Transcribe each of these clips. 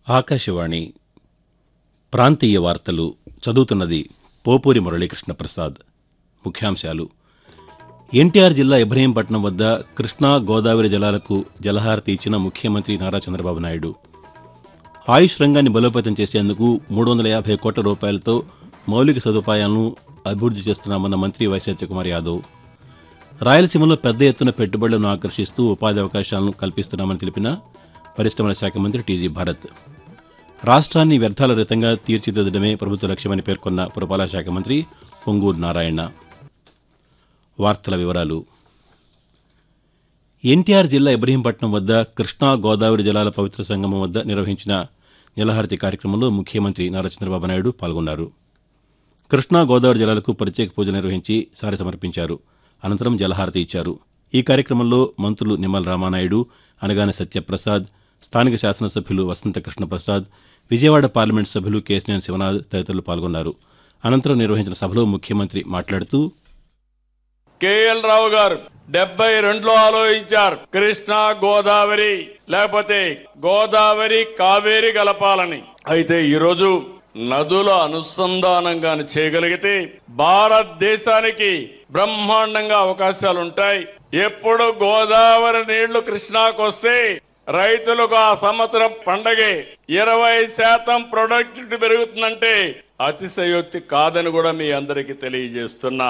ఆకాశవాణి ప్రాంతీయ వార్తలు చదువుతున్నది పోపూరి మురళీకృష్ణ ప్రసాద్ ముఖ్యాంశాలు ఎన్టీఆర్ జిల్లా ఇబ్రహీంపట్నం వద్ద కృష్ణా గోదావరి జలాలకు జలహారతి ఇచ్చిన ముఖ్యమంత్రి నారా చంద్రబాబు నాయుడు ఆయుష్ రంగాన్ని బలోపేతం చేసేందుకు మూడు వందల యాభై కోట్ల రూపాయలతో మౌలిక సదుపాయాలను అభివృద్ధి చేస్తున్నామన్న మంత్రి వై సత్యకుమార్ యాదవ్ రాయలసీమలో పెద్ద ఎత్తున పెట్టుబడులను ఆకర్షిస్తూ ఉపాధి అవకాశాలను కల్పిస్తున్నామని తెలిపిన పరిశ్రమల శాఖ మంత్రి టీజీ భారత్ రాష్ట్రాన్ని వ్యర్థాల రహితంగా తీర్చిదిద్దడమే ప్రభుత్వ లక్ష్యమని పేర్కొన్న పురపాలక శాఖ మంత్రి పొంగూరు నారాయణ వార్తల వివరాలు ఎన్టీఆర్ జిల్లా ఇబ్రహీంపట్నం వద్ద కృష్ణా గోదావరి జలాల పవిత్ర సంగమం వద్ద నిర్వహించిన జలహారతి కార్యక్రమంలో ముఖ్యమంత్రి నారా చంద్రబాబు నాయుడు పాల్గొన్నారు కృష్ణా గోదావరి జలాలకు ప్రత్యేక పూజలు నిర్వహించి సారి సమర్పించారు అనంతరం జలహారతి ఇచ్చారు ఈ కార్యక్రమంలో మంత్రులు నిమ్మల రామానాయుడు అనగాని సత్యప్రసాద్ స్థానిక శాసనసభ్యులు వసంత కృష్ణప్రసాద్ విజయవాడ పార్లమెంటు సభ్యులు కేశినేని శివనాథ్ తదితరులు పాల్గొన్నారు అనంతరం నిర్వహించిన సభలో ముఖ్యమంత్రి మాట్లాడుతూ కేఎల్ రావు గారు డెబ్బై రెండులో ఆలోచించారు కృష్ణా గోదావరి లేకపోతే గోదావరి కావేరి కలపాలని అయితే ఈరోజు నదుల అనుసంధానంగా చేయగలిగితే భారతదేశానికి బ్రహ్మాండంగా అవకాశాలు ఉంటాయి ఎప్పుడు గోదావరి నీళ్లు కృష్ణాకు వస్తే రైతులకు ఆ సంవత్సరం పండగే ఇరవై శాతం ప్రొడక్టివిటీ పెరుగుతుందంటే అతిశయోక్తి కాదని కూడా మీ అందరికీ తెలియజేస్తున్నా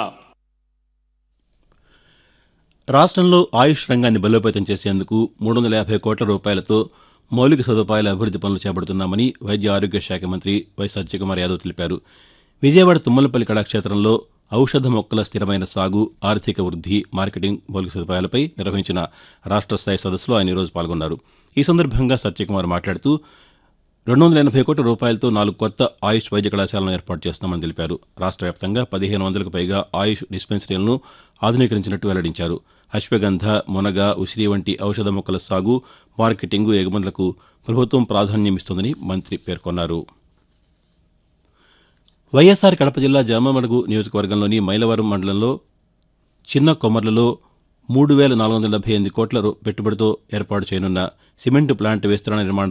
రాష్ట్రంలో ఆయుష్ రంగాన్ని బలోపేతం చేసేందుకు మూడు వందల యాభై కోట్ల రూపాయలతో మౌలిక సదుపాయాల అభివృద్ది పనులు చేపడుతున్నామని వైద్య ఆరోగ్య శాఖ మంత్రి వై సత్యకుమార్ యాదవ్ తెలిపారు విజయవాడ తుమ్మలపల్లి కళాక్షేత్రంలో ఔషధ మొక్కల స్థిరమైన సాగు ఆర్థిక వృద్ధి మార్కెటింగ్ మౌలిక సదుపాయాలపై నిర్వహించిన రాష్ట్ర స్థాయి సదస్సులో ఆయన ఈరోజు పాల్గొన్నారు ఈ సందర్భంగా సత్యకుమార్ మాట్లాడుతూ రెండు వందల ఎనభై కోట్ల రూపాయలతో నాలుగు కొత్త ఆయుష్ వైద్య కళాశాలను ఏర్పాటు చేస్తున్నామని తెలిపారు రాష్ట్ర వ్యాప్తంగా పదిహేను వందలకు పైగా ఆయుష్ డిస్పెన్సరీలను ఆధునీకరించినట్టు వెల్లడించారు అశ్వగంధ మునగ ఉసిరి వంటి ఔషధ మొక్కల సాగు మార్కెటింగు ఎగుమతులకు ప్రభుత్వం ప్రాధాన్యమిస్తోందని మంత్రి పేర్కొన్నారు వైఎస్ఆర్ కడప జిల్లా జమ్మమడుగు నియోజకవర్గంలోని మైలవరం మండలంలో చిన్న కొమర్లలో మూడు వేల నాలుగు వందల డెబ్బై ఎనిమిది కోట్ల రూ- పెట్టుబడితో ఏర్పాటు చేయనున్న సిమెంట్ ప్లాంట్ విస్తరణ నిర్మాణ